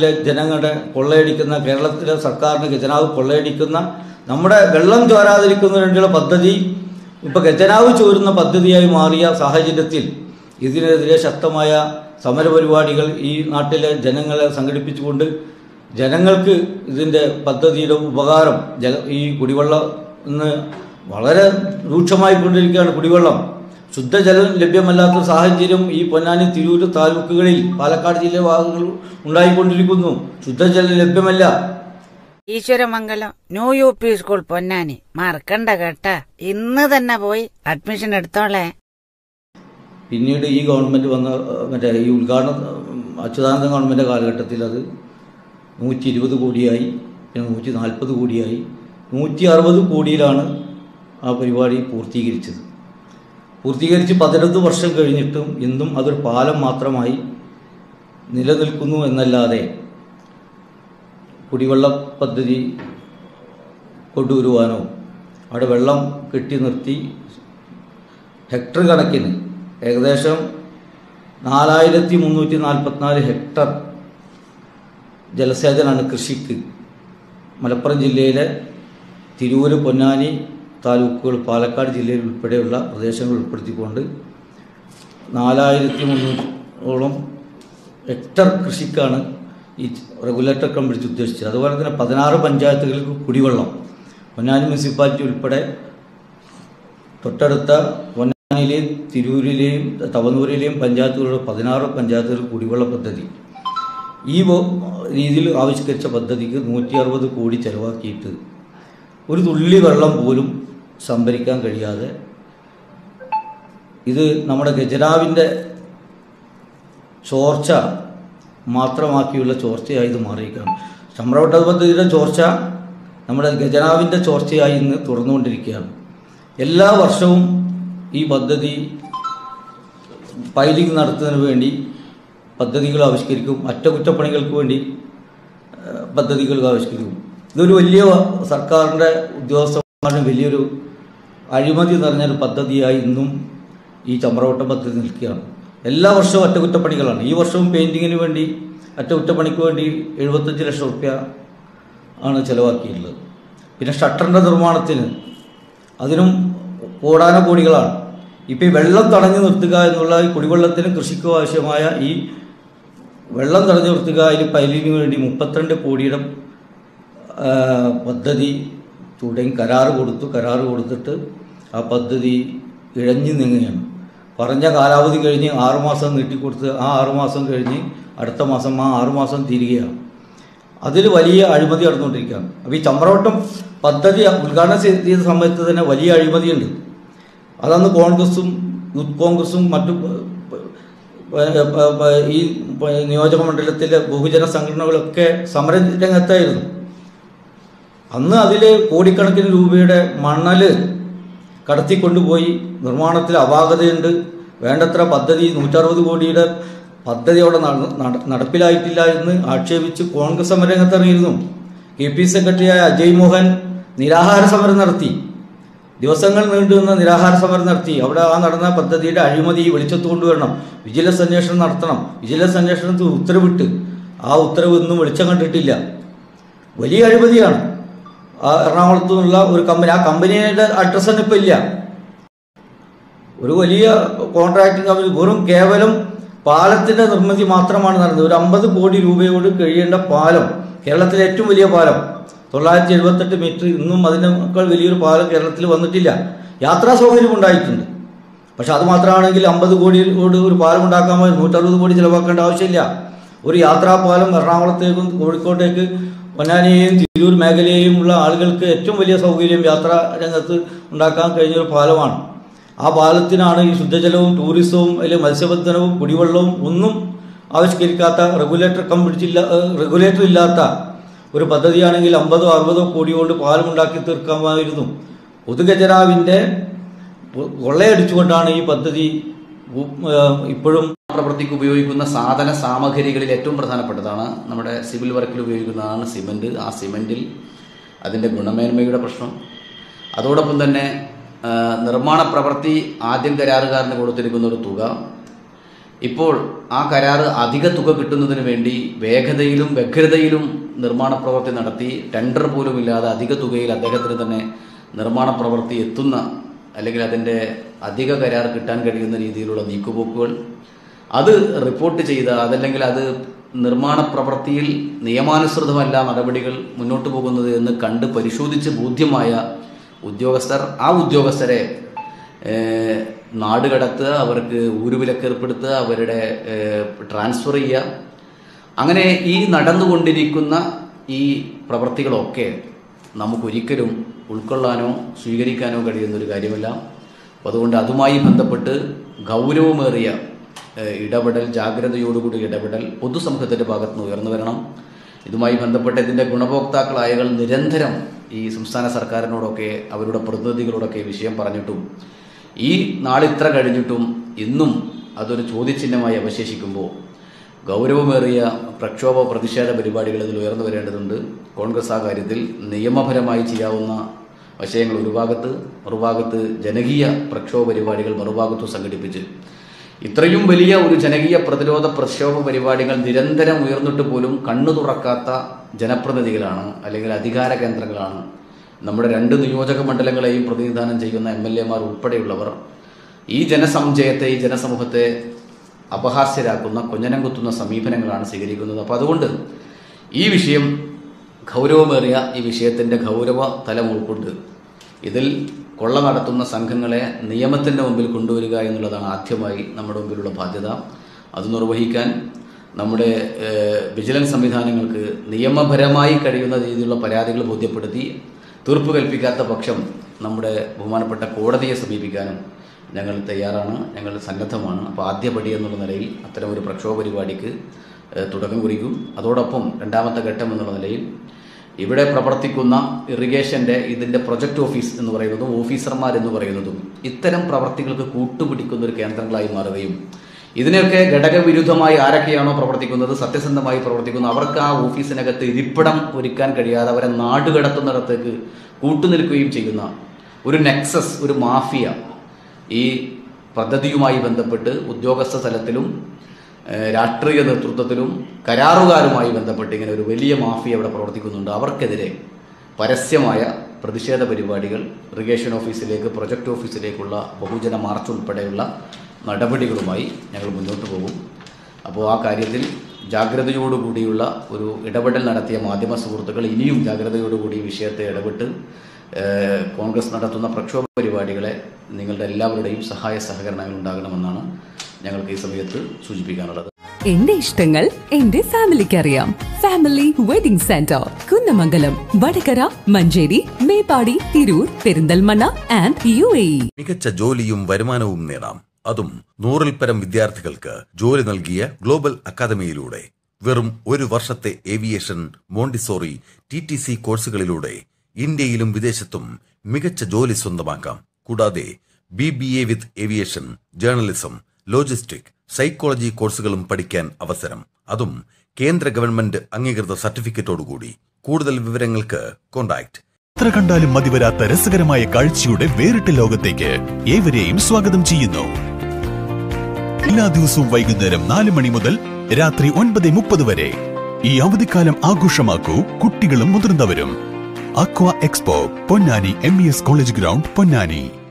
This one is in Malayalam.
ലെ ജനങ്ങളുടെ കൊള്ളയടിക്കുന്ന കേരളത്തിലെ സർക്കാരിന് ഖജനാവ് കൊള്ളയടിക്കുന്ന നമ്മുടെ വെള്ളം ചോരാതിരിക്കുന്നതിന് വേണ്ടിയുള്ള പദ്ധതി ഇപ്പൊ ഖജനാവ് ചോരുന്ന പദ്ധതിയായി മാറിയ സാഹചര്യത്തിൽ ഇതിനെതിരെ ശക്തമായ സമരപരിപാടികൾ ഈ നാട്ടിലെ ജനങ്ങളെ സംഘടിപ്പിച്ചുകൊണ്ട് ജനങ്ങൾക്ക് ഇതിൻ്റെ പദ്ധതിയുടെ ഉപകാരം ജല ഈ കുടിവെള്ളം ഇന്ന് വളരെ രൂക്ഷമായിക്കൊണ്ടിരിക്കുകയാണ് കുടിവെള്ളം ശുദ്ധജലം ലഭ്യമല്ലാത്ത സാഹചര്യം ഈ പൊന്നാനി തിരൂർ താലൂക്കുകളിൽ പാലക്കാട് ജില്ലയിലെ ഭാഗങ്ങളിൽ ഉണ്ടായിക്കൊണ്ടിരിക്കുന്നു ശുദ്ധജലം ലഭ്യമല്ല Eswaramangalam new U P school Ponnani മറക്കണ്ട കേട്ടാ ഇന്ന് തന്നെ പോയി അഡ്മിഷൻ എടുത്തോളേ പിന്നീട് ഈ ഗവൺമെൻറ് വന്ന ഏഹ്, മറ്റേ ഈ ഉദ്ഘാടനം അച്യുതാനന്ദ ഗവൺമെൻറ് കാലഘട്ടത്തിൽ അത് നൂറ്റി ഇരുപത് കോടിയായി പിന്നെ നൂറ്റി നാൽപ്പത് കോടിയായി നൂറ്റി അറുപത് കോടിയിലാണ് ആ പരിപാടി പൂർത്തീകരിച്ചത് പൂർത്തീകരിച്ച് പതിനൊന്ന് വർഷം കഴിഞ്ഞിട്ടും ഇന്നും അതൊരു പാലം മാത്രമായി നിലനിൽക്കുന്നു എന്നല്ലാതെ കുടിവെള്ള പദ്ധതി കൊണ്ടുവരുവാനോ അവിടെ വെള്ളം കെട്ടി നിർത്തി ഹെക്ടർ കണക്കിന് ഏകദേശം നാലായിരത്തി മുന്നൂറ്റി നാൽപ്പത്തിനാല് ഹെക്ടർ ജലസേചനമാണ് കൃഷിക്ക് മലപ്പുറം ജില്ലയിലെ തിരൂര് പൊന്നാനി താലൂക്കുകൾ പാലക്കാട് ജില്ലയിൽ ഉൾപ്പെടെയുള്ള പ്രദേശങ്ങൾ ഉൾപ്പെടുത്തിക്കൊണ്ട് നാലായിരത്തി മുന്നൂറോളം ഹെക്ടർ കൃഷിക്കാണ് ഈ റെഗുലേറ്റർ കമ്പിടിച്ച് ഉദ്ദേശിച്ചത് അതുപോലെ തന്നെ പതിനാറ് പഞ്ചായത്തുകൾക്ക് കുടിവെള്ളം പൊന്നാനി മുനിസിപ്പാലിറ്റി ഉൾപ്പെടെ തൊട്ടടുത്ത പൊന്നാനിയിലെയും തിരൂരിലെയും തവനൂരിലെയും പഞ്ചായത്തുകളുടെ പതിനാറ് പഞ്ചായത്തുകൾ കുടിവെള്ള പദ്ധതി ഈ വ- രീതിയിൽ ആവിഷ്കരിച്ച പദ്ധതിക്ക് നൂറ്റി അറുപത് കോടി ചെലവാക്കിയിട്ട് ഒരു തുള്ളി വെള്ളം പോലും സംഭരിക്കാൻ കഴിയാതെ ഇത് നമ്മുടെ ഖജനാവിൻ്റെ ചോർച്ച മാത്രമാക്കിയുള്ള ചോർച്ചയായി ഇത് മാറിയിരിക്കുകയാണ് ചമ്രവട്ട പദ്ധതിയുടെ ചോർച്ച നമ്മുടെ ഖജനാവിൻ്റെ ചോർച്ചയായി ഇന്ന് തുറന്നുകൊണ്ടിരിക്കുകയാണ് എല്ലാ വർഷവും ഈ പദ്ധതി പൈലിംഗ് നടത്തുന്നതിന് വേണ്ടി പദ്ധതികൾ ആവിഷ്കരിക്കും അറ്റകുറ്റപ്പണികൾക്ക് വേണ്ടി ഏഹ്, പദ്ധതികൾ ആവിഷ്കരിക്കും ഇതൊരു വലിയ സർക്കാരിൻ്റെ ഉദ്യോഗസ്ഥന്മാരുടെ വലിയൊരു അഴിമതി നിറഞ്ഞൊരു പദ്ധതിയായി ഇന്നും ഈ ചമ്രവട്ടം പദ്ധതി നിൽക്കുകയാണ് എല്ലാ വർഷവും അറ്റകുറ്റപ്പണികളാണ് ഈ വർഷവും പെയിൻറ്റിങ്ങിന് വേണ്ടി അറ്റകുറ്റപ്പണിക്ക് വേണ്ടി എഴുപത്തഞ്ച് ലക്ഷം റുപ്യ ആണ് ചിലവാക്കിയിട്ടുള്ളത് പിന്നെ ഷട്ടറിൻ്റെ നിർമ്മാണത്തിന് അതിനും കോടാന കോടികളാണ് ഇപ്പോൾ ഈ വെള്ളം തടഞ്ഞു നിർത്തുക എന്നുള്ള ഈ കുടിവെള്ളത്തിന് കൃഷിക്കും ആവശ്യമായ ഈ വെള്ളം തടഞ്ഞു നിർത്തുക അതിൽ പൈലിന് വേണ്ടി മുപ്പത്തിരണ്ട് കോടിയുടെ ആ, പദ്ധതി തുടങ്ങി കരാറ് കൊടുത്തു കരാറ് കൊടുത്തിട്ട് ആ പദ്ധതി ഇഴഞ്ഞു നീങ്ങുകയാണ് പറഞ്ഞ കാലാവധി കഴിഞ്ഞ് ആറുമാസം നീട്ടിക്കൊടുത്ത് ആ ആറുമാസം കഴിഞ്ഞ് അടുത്ത മാസം ആ ആറുമാസം തീരുകയാണ് അതിൽ വലിയ അഴിമതി നടന്നുകൊണ്ടിരിക്കുകയാണ് അപ്പോൾ ഈ ചമ്രവട്ടം പദ്ധതി ഉദ്ഘാടനം ചെയ്ത സമയത്ത് തന്നെ വലിയ അഴിമതിയുണ്ട് അതന്ന് കോൺഗ്രസും യൂത്ത് കോൺഗ്രസും മറ്റു പ- പ- പ- പ- ഈ പ- നിയോജക മണ്ഡലത്തിലെ ബഹുജന സംഘടനകളൊക്കെ സമര രംഗത്തായിരുന്നു അന്ന് അതിൽ കോടിക്കണക്കിന് രൂപയുടെ മണല് കടത്തിക്കൊണ്ടുപോയി നിർമ്മാണത്തിൽ അപാകതയുണ്ട് വേണ്ടത്ര പദ്ധതി നൂറ്ററുപത് കോടിയുടെ പദ്ധതി അവിടെ നട- നട- നടപ്പിലായിട്ടില്ല എന്ന് ആക്ഷേപിച്ച് കോൺഗ്രസ് സമരരംഗത്തിറങ്ങിയിരുന്നു കെ പി സെക്രട്ടറിയായ അജയ് മോഹൻ നിരാഹാര സമരം നടത്തി ദിവസങ്ങൾ നീണ്ടുനിന്ന നിരാഹാര സമരം നടത്തി അവിടെ ആ നടന്ന പദ്ധതിയുടെ അഴിമതി വെളിച്ചത്ത് കൊണ്ടുവരണം വിജിലൻസ് അന്വേഷണം നടത്തണം വിജിലൻസ് അന്വേഷണത്തിൽ ഉത്തരവിട്ട് ആ ഉത്തരവ് ഇന്നും വെളിച്ചം കണ്ടിട്ടില്ല വലിയ അഴിമതിയാണ് ആ എറണാകുളത്തു നിന്നുള്ള ഒരു കമ്പനി ആ കമ്പനിയുടെ അഡ്രസ്സ് തന്നെ ഇപ്പം ഇല്ല ഒരു വലിയ കോൺട്രാക്ടിങ് കമ്പനി വെറും കേവലം പാലത്തിന്റെ നിർമ്മിതി മാത്രമാണ് നടന്നത് ഒരു അമ്പത് കോടി രൂപയോട് കഴിയേണ്ട പാലം കേരളത്തിലെ ഏറ്റവും വലിയ പാലം തൊള്ളായിരത്തി എഴുപത്തെട്ട് മീറ്റർ ഇന്നും അതിനേക്കാൾ വലിയൊരു പാലം കേരളത്തിൽ വന്നിട്ടില്ല യാത്രാ സൗകര്യം ഉണ്ടായിട്ടുണ്ട് പക്ഷെ അത് മാത്രമാണെങ്കിൽ അമ്പത് കോടിയോട് ഒരു പാലം ഉണ്ടാക്കാൻ പോയി നൂറ്ററുപത് കോടി ചിലവാക്കേണ്ട ആവശ്യമില്ല ഒരു യാത്രാ പാലം എറണാകുളത്തേക്കും കോഴിക്കോട്ടേക്ക് പൊന്നാനിയെയും തിരൂർ മേഖലയെയും ഉള്ള ആളുകൾക്ക് ഏറ്റവും വലിയ സൗകര്യം യാത്രാ രംഗത്ത് ഉണ്ടാക്കാൻ കഴിഞ്ഞ ഒരു പാലമാണ് ആ പാലത്തിനാണ് ഈ ശുദ്ധജലവും ടൂറിസവും അല്ലെങ്കിൽ മത്സ്യബന്ധനവും കുടിവെള്ളവും ഒന്നും ആവിഷ്കരിക്കാത്ത റെഗുലേറ്റർ കമ്പിടിച്ചില്ല റെഗുലേറ്റർ ഇല്ലാത്ത ഒരു പദ്ധതിയാണെങ്കിൽ അമ്പതോ അറുപതോ കോടി കൊണ്ട് പാലം ഉണ്ടാക്കി തീർക്കാമായിരുന്നു പൊതുഖജനാവിൻ്റെ കൊള്ളയടിച്ചുകൊണ്ടാണ് ഈ പദ്ധതി ഉ- ഏഹ് ഇപ്പോഴും പ്രവൃത്തിക്ക് ഉപയോഗിക്കുന്ന സാധന സാമഗ്രികളിൽ ഏറ്റവും പ്രധാനപ്പെട്ടതാണ് നമ്മുടെ സിവിൽ വർക്കിൽ ഉപയോഗിക്കുന്നതാണ് സിമൻറ്റ് ആ സിമൻറ്റിൽ അതിൻ്റെ ഗുണമേന്മയുടെ പ്രശ്നം അതോടൊപ്പം തന്നെ ആ, നിർമ്മാണ പ്രവൃത്തി ആദ്യം കരാറുകാരന് കൊടുത്തിരിക്കുന്ന ഒരു തുക ഇപ്പോൾ ആ കരാർ അധിക തുക കിട്ടുന്നതിന് വേണ്ടി വേഗതയിലും വ്യഗ്രതയിലും നിർമ്മാണ പ്രവൃത്തി നടത്തി ടെൻഡർ പോലും ഇല്ലാതെ അധിക തുകയിൽ അദ്ദേഹത്തിന് തന്നെ നിർമ്മാണ പ്രവൃത്തി എത്തുന്ന അല്ലെങ്കിൽ അതിൻ്റെ അധിക കരാർ കിട്ടാൻ കഴിയുന്ന രീതിയിലുള്ള നീക്കുപോക്കുകൾ അത് റിപ്പോർട്ട് ചെയ്ത അതല്ലെങ്കിൽ അത് നിർമ്മാണ പ്രവൃത്തിയിൽ നിയമാനുസൃതമല്ല നടപടികൾ മുന്നോട്ട് പോകുന്നത് എന്ന് കണ്ട് പരിശോധിച്ച് ബോധ്യമായ ഉദ്യോഗസ്ഥർ ആ ഉദ്യോഗസ്ഥരെ ഏഹ്, നാട് കടത്തുക അവർക്ക് ഊരുവിലക്ക് ഏർപ്പെടുത്തുക അവരുടെ ഏഹ്, ട്രാൻസ്ഫർ ചെയ്യുക അങ്ങനെ ഈ നടന്നുകൊണ്ടിരിക്കുന്ന ഈ പ്രവൃത്തികളൊക്കെ നമുക്കൊരിക്കലും ഉൾക്കൊള്ളാനോ സ്വീകരിക്കാനോ കഴിയുന്ന ഒരു കാര്യമല്ല അപ്പോൾ അതുകൊണ്ട് അതുമായി ബന്ധപ്പെട്ട് ഗൗരവമേറിയ ഏഹ്, ഇടപെടൽ ജാഗ്രതയോടുകൂടി ഇടപെടൽ പൊതുസമൂഹത്തിൻ്റെ ഭാഗത്ത് നിന്ന് ഉയർന്നു വരണം ഇതുമായി ബന്ധപ്പെട്ട് ഇതിൻ്റെ ഗുണഭോക്താക്കളായകൾ നിരന്തരം ഈ സംസ്ഥാന സർക്കാരിനോടൊക്കെ അവരുടെ പ്രതിനിധികളോടൊക്കെ ഈ വിഷയം പറഞ്ഞിട്ടും ഈ നാളിത്ര കഴിഞ്ഞിട്ടും ഇന്നും അതൊരു ചോദ്യചിഹ്നമായി അവശേഷിക്കുമ്പോൾ ഗൗരവമേറിയ പ്രക്ഷോഭ പ്രതിഷേധ പരിപാടികൾ ഇതിൽ ഉയർന്നു വരേണ്ടതുണ്ട് കോൺഗ്രസ് ആ കാര്യത്തിൽ നിയമപരമായി ചെയ്യാവുന്ന വിഷയങ്ങൾ ഒരു ഭാഗത്ത് മറുഭാഗത്ത് ജനകീയ പ്രക്ഷോഭ പരിപാടികൾ മറുഭാഗത്തും സംഘടിപ്പിച്ച് ഇത്രയും വലിയ ഒരു ജനകീയ പ്രതിരോധ പ്രക്ഷോഭ പരിപാടികൾ നിരന്തരം ഉയർന്നിട്ട് പോലും കണ്ണു തുറക്കാത്ത ജനപ്രതിനിധികളാണ് അല്ലെങ്കിൽ അധികാര കേന്ദ്രങ്ങളാണ് നമ്മുടെ രണ്ട് നിയോജക മണ്ഡലങ്ങളെയും പ്രതിനിധാനം ചെയ്യുന്ന എം എൽ എമാർ ഉൾപ്പെടെയുള്ളവർ ഈ ജനസമുച്ചയത്തെ ഈ ജനസമൂഹത്തെ അപഹാസ്യരാക്കുന്ന കൊഞ്ഞനം കുത്തുന്ന സമീപനങ്ങളാണ് സ്വീകരിക്കുന്നത് അപ്പോൾ അതുകൊണ്ട് ഈ വിഷയം ഗൗരവമേറിയ ഈ വിഷയത്തിൻ്റെ ഗൗരവ തലം ഉൾക്കൊണ്ട് ഇതിൽ കൊള്ള നടത്തുന്ന സംഘങ്ങളെ നിയമത്തിൻ്റെ മുമ്പിൽ കൊണ്ടുവരിക എന്നുള്ളതാണ് ആദ്യമായി നമ്മുടെ മുമ്പിലുള്ള ബാധ്യത അത് നിർവഹിക്കാൻ നമ്മുടെ ഏഹ്, വിജിലൻസ് സംവിധാനങ്ങൾക്ക് നിയമപരമായി കഴിയുന്ന രീതിയിലുള്ള പരാതികൾ ബോധ്യപ്പെടുത്തി തീർപ്പ് കൽപ്പിക്കാത്ത പക്ഷം നമ്മുടെ ബഹുമാനപ്പെട്ട കോടതിയെ സമീപിക്കാനും ഞങ്ങൾ തയ്യാറാണ് ഞങ്ങൾ സന്നദ്ധമാണ് അപ്പോൾ ആദ്യപടി എന്നുള്ള നിലയിൽ അത്തരം ഒരു പ്രക്ഷോഭ പരിപാടിക്ക് ഏഹ്, തുടക്കം കുറിക്കും അതോടൊപ്പം രണ്ടാമത്തെ ഘട്ടം എന്നുള്ള നിലയിൽ ഇവിടെ പ്രവർത്തിക്കുന്ന ഇറിഗേഷൻ്റെ ഇതിൻ്റെ പ്രൊജക്ട് ഓഫീസ് എന്ന് പറയുന്നതും ഓഫീസർമാർ എന്ന് പറയുന്നതും ഇത്തരം പ്രവർത്തികൾക്ക് കൂട്ടുപിടിക്കുന്ന ഒരു കേന്ദ്രങ്ങളായി മാറുകയും ഇതിനൊക്കെ ഘടകവിരുദ്ധമായി ആരൊക്കെയാണോ പ്രവർത്തിക്കുന്നത് സത്യസന്ധമായി പ്രവർത്തിക്കുന്നു അവർക്ക് ആ ഓഫീസിനകത്ത് ഇരിപ്പിടം ഒരുക്കാൻ കഴിയാതെ അവരെ നാടുകടത്തുന്നിടത്തേക്ക് കൂട്ടുനിൽക്കുകയും ചെയ്യുന്ന ഒരു നെക്സസ് ഒരു മാഫിയ ഈ പദ്ധതിയുമായി ബന്ധപ്പെട്ട് ഉദ്യോഗസ്ഥ തലത്തിലും ഏഹ്, രാഷ്ട്രീയ നേതൃത്വത്തിലും കരാറുകാരുമായി ബന്ധപ്പെട്ട് ഇങ്ങനെ ഒരു വലിയ മാഫിയ ഇവിടെ പ്രവർത്തിക്കുന്നുണ്ട് അവർക്കെതിരെ പരസ്യമായ പ്രതിഷേധ പരിപാടികൾ ഇറിഗേഷൻ ഓഫീസിലേക്ക് പ്രൊജക്ട് ഓഫീസിലേക്കുള്ള ബഹുജന മാർച്ച് ഉൾപ്പെടെയുള്ള നടപടികളുമായി ഞങ്ങൾ മുന്നോട്ട് പോകും അപ്പോൾ ആ കാര്യത്തിൽ ജാഗ്രതയോടുകൂടിയുള്ള ഒരു ഇടപെടൽ നടത്തിയ മാധ്യമ സുഹൃത്തുക്കൾ ഇനിയും ജാഗ്രതയോടുകൂടി ഈ വിഷയത്തെ ഇടപെട്ട് ഏഹ്, കോൺഗ്രസ് നടത്തുന്ന പ്രക്ഷോഭ പരിപാടികളെ നിങ്ങളുടെ എല്ലാവരുടെയും സഹായ സഹകരണങ്ങൾ ഉണ്ടാകണമെന്നാണ് ഞങ്ങൾക്ക് ഈ സമയത്ത് സൂചിപ്പിക്കാനുള്ളത് എന്റെ ഇഷ്ടങ്ങൾ എന്റെ ഫാമിലിക്ക് അറിയാം family wedding centre Kunnamangalam Vadakara Manjeri Meppadi Tirur Perinthalmanna and U A മികച്ച ജോലിയും വരുമാനവും നേടാം അതും നൂറിൽ പരം വിദ്യാർത്ഥികൾക്ക് ജോലി നൽകിയ ഗ്ലോബൽ അക്കാദമിയിലൂടെ വെറും ഒരു വർഷത്തെ aviation Montessori T T C കോഴ്സുകളിലൂടെ ഇന്ത്യയിലും വിദേശത്തും മികച്ച ജോലി സ്വന്തമാക്കാം കൂടാതെ B B A with aviation journalism logistic psychology കോഴ്സുകളും പഠിക്കാൻ അവസരം അതും കേന്ദ്ര ഗവൺമെന്റ് അംഗീകൃത സർട്ടിഫിക്കറ്റോടുകൂടി കൂടുതൽ വിവരങ്ങൾക്ക് കോൺടാക്ട് എത്ര കണ്ടാലും മതിവരാത്ത രസകരമായ കാഴ്ചയുടെ വേറിട്ട ലോകത്തേക്ക് ഏവരെയും സ്വാഗതം ചെയ്യുന്നു എല്ലാ ദിവസവും വൈകുന്നേരം നാല് മണി മുതൽ രാത്രി ഒൻപത് മുപ്പത് വരെ ഈ അവധിക്കാലം ആഘോഷമാക്കൂ കുട്ടികളും മുതിർന്നവരും aqua expo Ponnani M E S college ground Ponnani